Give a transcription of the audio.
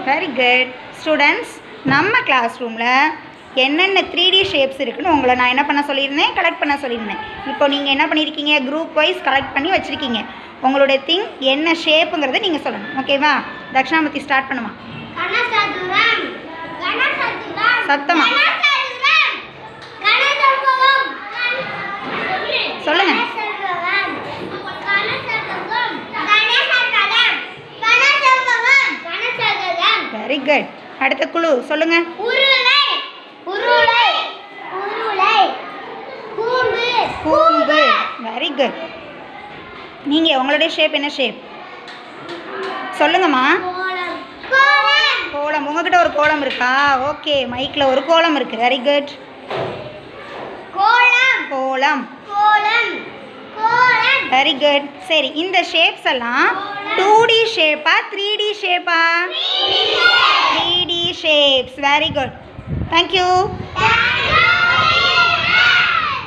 Very good students நம்ம class ரூமில் என்னென்ன த்ரீ டி ஷேப்ஸ் இருக்குன்னு உங்களை நான் என்ன பண்ண சொல்லியிருந்தேன் கலெக்ட் பண்ண சொல்லியிருந்தேன் இப்போ நீங்கள் என்ன பண்ணியிருக்கீங்க குரூப் வைஸ் கலெக்ட் பண்ணி வச்சுருக்கீங்க உங்களுடைய திங் என்ன ஷேப்புங்கிறத நீங்கள் சொல்லணும் ஓகேவா தட்சிணாமூர்த்தி ஸ்டார்ட் பண்ணுமா கனசதுரம் கனசதுரம் சத்தமா. கனசதுரம் கனசதுரம் சொல்லுங்க. கனசதுரம் கனசதுரம் கனசதுரம் கனசதுரம் கனசதுரம் வெரி குட் அடுத்த குழு சொல்லுங்கள் உருளை உருளை உருளை கூம்பு கூம்பு வெரி குட் நீங்கள் உங்களுடைய ஷேப் என்ன ஷேப் சொல்லுங்கம்மா கோலம் கோலம் கோலம் உங்ககிட்ட ஒரு கோலம் இருக்கா ஓகே மைக்கில் ஒரு கோலம் இருக்குது வெரி குட் கோலம் கோலம் கோலம் கோலம் வெரி குட் சரி இந்த ஷேப்ஸ் எல்லாம் டூ டி ஷேப்பா த்ரீ டி ஷேப்பா three D shapes very good thank you Thank